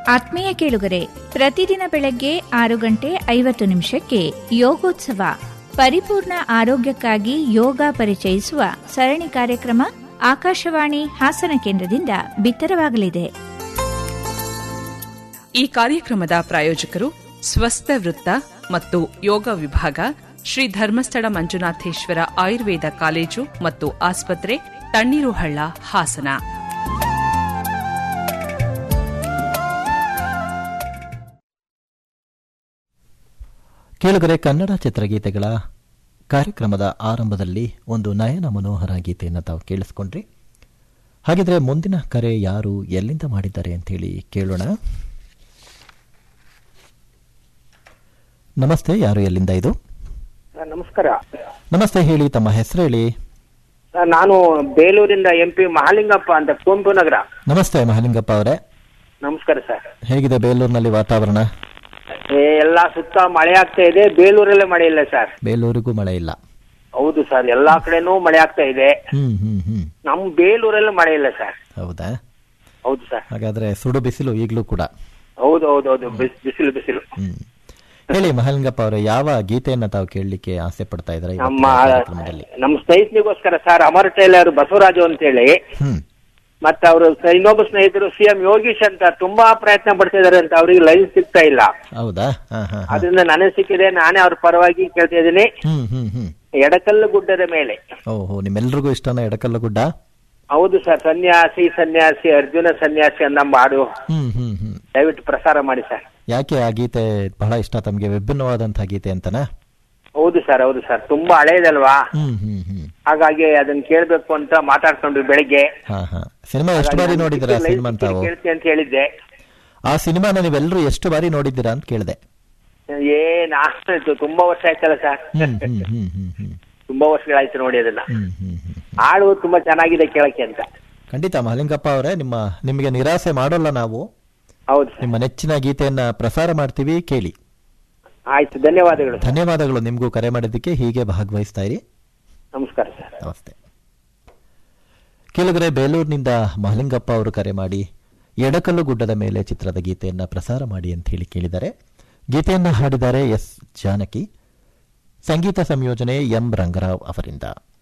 ಆತ್ಮೀಯ ಕೇಳುಗರೆ ಪ್ರತಿದಿನ ಬೆಳಗ್ಗೆ ಆರು ಗಂಟೆ ಐವತ್ತು ನಿಮಿಷಕ್ಕೆ ಯೋಗೋತ್ಸವ ಪರಿಪೂರ್ಣ ಆರೋಗ್ಯಕ್ಕಾಗಿ ಯೋಗ ಪರಿಚಯಿಸುವ ಸರಣಿ ಕಾರ್ಯಕ್ರಮ ಆಕಾಶವಾಣಿ ಹಾಸನ ಕೇಂದ್ರದಿಂದ ಬಿತ್ತರವಾಗಲಿದೆ ಈ ಕಾರ್ಯಕ್ರಮದ ಪ್ರಾಯೋಜಕರು ಸ್ವಸ್ಥ ವೃತ್ತ ಮತ್ತು ಯೋಗ ವಿಭಾಗ ಶ್ರೀ ಧರ್ಮಸ್ಥಳ ಮಂಜುನಾಥೇಶ್ವರ ಆಯುರ್ವೇದ ಕಾಲೇಜು ಮತ್ತು ಆಸ್ಪತ್ರೆ ತಣ್ಣೀರುಹಳ್ಳ ಹಾಸನ ಕೇಳುಗರೆ ಕನ್ನಡ ಚಿತ್ರಗೀತೆಗಳ ಕಾರ್ಯಕ್ರಮದ ಆರಂಭದಲ್ಲಿ ಒಂದು ನಯನ ಮನೋಹರ ಗೀತೆಯನ್ನು ತಾವು ಕೇಳಿಸ್ಕೊಂಡ್ರಿ ಹಾಗಿದ್ರೆ ಮುಂದಿನ ಕರೆ ಯಾರು ಎಲ್ಲಿಂದ ಮಾಡಿದ್ದಾರೆ ಅಂತೇಳಿ ಕೇಳೋಣ ನಮಸ್ತೆ ಯಾರು ಎಲ್ಲಿಂದ ಇದು ಸರ್, ನಮಸ್ಕಾರ ನಮಸ್ತೆ ಹೇಳಿ ತಮ್ಮ ಹೆಸರು ಹೇಳಿ ಸರ್, ನಾನು ಬೇಲೂರಿಂದ ಎಂ ಪಿ ಮಹಾಲಿಂಗಪ್ಪ ಅಂತ ಕುವೆಂಪು ನಗರ ನಮಸ್ತೆ ಮಹಾಲಿಂಗಪ್ಪ ಅವರೇ ನಮಸ್ಕಾರ ಸರ್ ಹೇಗಿದೆ ಬೇಲೂರಿನಲ್ಲಿ ವಾತಾವರಣ ಏ, ಎಲ್ಲಾ ಸುತ್ತ ಮಳೆ ಆಗ್ತಾ ಇದೆ ಬೇಲೂರಲ್ಲೇ ಮಳೆ ಇಲ್ಲ ಸರ್ ಬೇಲೂರಿಗೂ ಮಳೆ ಇಲ್ಲ ಹೌದು ಸರ್ ಎಲ್ಲಾ ಕಡೆನೂ ಮಳೆ ಆಗ್ತಾ ಇದೆ ಹ್ಮ್ ಹ್ಮ್ ಹ್ಮ್ ನಮ್ ಬೇಲೂರಲ್ಲಿ ಮಳೆ ಇಲ್ಲ ಸರ್ ಹೌದಾ ಹೌದು ಸರ್ ಹಾಗಾದ್ರೆ ಸುಡು ಬಿಸಿಲು ಈಗಲೂ ಕೂಡ ಹೌದು ಹೌದು ಹೌದು ಬಿಸ್- ಬಿಸಿಲು ಬಿಸಿಲು ಹ್ಮ್ ಹೇಳಿ ಮಹಾಲಿಂಗಪ್ಪ ಅವರೇ ಯಾವ ಗೀತೆಯನ್ನ ತಾವು ಕೇಳಲಿಕ್ಕೆ ಆಸೆ ಪಡ್ತಾ ಇದ್ದಾರೆ ನಮ್ಮ ಕಾರ್ಯಕ್ರಮದಲ್ಲಿ ನಮ್ಮ ಸ್ನೇಹಿತನಿಗೋಸ್ಕರ ಸರ್ ಅಮರ್ ಟೈಲರ್ ಬಸವರಾಜು ಅಂತೇಳಿ ಹ್ಮ್ ಮತ್ತೆ ಅವರು ಇನ್ನೊಬ್ಬ ಸ್ನೇಹಿತರು ಸಿ ಎಂ ಯೋಗೀಶ್ ಅಂತ ತುಂಬಾ ಪ್ರಯತ್ನ ಪಡ್ತಾ ಇದಾರೆ ಅಂತ ಅವ್ರಿಗೆ ಲೈನ್ ಸಿಗ್ತಾ ಇಲ್ಲ ಹೌದಾ ಹಾ ಹಾ ಹಾ. ಅದರಿಂದ ನನಗೆ ಸಿಕ್ಕಿದೆ ನಾನೇ ಅವ್ರ ಪರವಾಗಿ ಕೇಳ್ತಾ ಇದ್ದೀನಿ ಹ್ಮ್ ಹ್ಮ್ ಹ್ಮ್ ಎಡಕಲ್ಲು ಗುಡ್ಡದ ಮೇಲೆ ಓಹೋ ನಿಮ್ಮೆಲ್ರಿಗೂ ಇಷ್ಟನ ಎಡಕಲ್ಲ ಗುಡ್ಡ ಹೌದು ಸರ್ ಸನ್ಯಾಸಿ ಸನ್ಯಾಸಿ ಅರ್ಜುನ ಸನ್ಯಾಸಿ ಅನ್ನೋ ಹಾಡು ಹ್ಮ್ ಹ್ಮ್ ಹ್ಮ್ ದಯವಿಟ್ಟು ಪ್ರಸಾರ ಮಾಡಿ ಸರ್ ಯಾಕೆ ಆ ಗೀತೆ ಬಹಳ ಇಷ್ಟ ತಮ್ಗೆ ವಿಭಿನ್ನವಾದಂತಹ ಗೀತೆ ಅಂತನಾ ಹೌದು ಸರ್ ಹೌದು ಸರ್ ತುಂಬಾ ಹಳೇದಲ್ವಾ ಹ್ಮ್ ಹ್ಮ್ ಹ್ಮ್ ಹಾಗಾಗಿ ಅದನ್ನ ಕೇಳ್ಬೇಕು ಅಂತ ಮಾತಾಡ್ಕೊಂಡ್ವಿ ಬೆಳಿಗ್ಗೆ ಹಾ ಹಾ ಸಿನಿಮಾ ಎಷ್ಟು ಬಾರಿ ನೋಡಿದ್ದೀರಾ ಆ ಸಿನಿಮಾ ತಾವು ಕೇಳ್ತೀನಿ ಅಂತ ಹೇಳಿದ್ದೆ ಆ ಸಿನಿಮಾನ ನೀವೆಲ್ಲರೂ ಎಷ್ಟು ಬಾರಿ ನೋಡಿದ್ದೀರಾ ಅಂತ ಕೇಳಿದೆ ಏ ನಾನು ತುಂಬಾ ವರ್ಷ ಆಯ್ತಲ್ಲ ಸರ್ ಹ್ಮ್ ಹ್ಮ್ ಹ್ಮ್ ಹ್ಮ್ ಹ್ಮ್ ತುಂಬಾ ವರ್ಷಗಳಾಯ್ತು ನೋಡಿ ಅದನ್ನ ಹ್ಮ್ ಹ್ಮ್ ಹ್ಮ್ ಹಾಡು ತುಂಬಾ ಚೆನ್ನಾಗಿದೆ ಕೇಳಕ್ಕೆ ಅಂತ ಖಂಡಿತ ಮಹಾಲಿಂಗಪ್ಪ ಅವರೇ ನಿಮ್ಮ ನಿಮಗೆ ನಿರಾಸೆ ಮಾಡೋಲ್ಲ ನಾವು ಹೌದು ಸರ್ ನಿಮ್ಮ ನೆಚ್ಚಿನ ಗೀತೆಯನ್ನ ಪ್ರಸಾರ ಮಾಡ್ತೀವಿ ಕೇಳಿ ಆಯ್ತು ಧನ್ಯವಾದಗಳು ಸರ್ ಧನ್ಯವಾದಗಳು ನಿಮಗೂ ಕರೆ ಮಾಡಿದ್ದಕ್ಕೆ ಹೀಗೆ ಭಾಗವಹಿಸ್ತಾ ಇರಿ ನಮಸ್ಕಾರ ಸರ್ ನಮಸ್ತೆ ಕೆಲವರೆ ಬೇಲೂರಿನಿಂದ ಮಹಲಿಂಗಪ್ಪ ಅವರು ಕರೆ ಮಾಡಿ ಎಡಕಲ್ಲು ಗುಡ್ಡದ ಮೇಲೆ ಚಿತ್ರದ ಗೀತೆಯನ್ನ ಪ್ರಸಾರ ಮಾಡಿ ಅಂತ ಹೇಳಿ ಕೇಳಿದ್ದಾರೆ ಗೀತೆಯನ್ನ ಹಾಡಿದ್ದಾರೆ ಎಸ್ ಜಾನಕಿ ಸಂಗೀತ ಸಂಯೋಜನೆ ಎಂ ರಂಗರಾವ್ ಅವರಿಂದ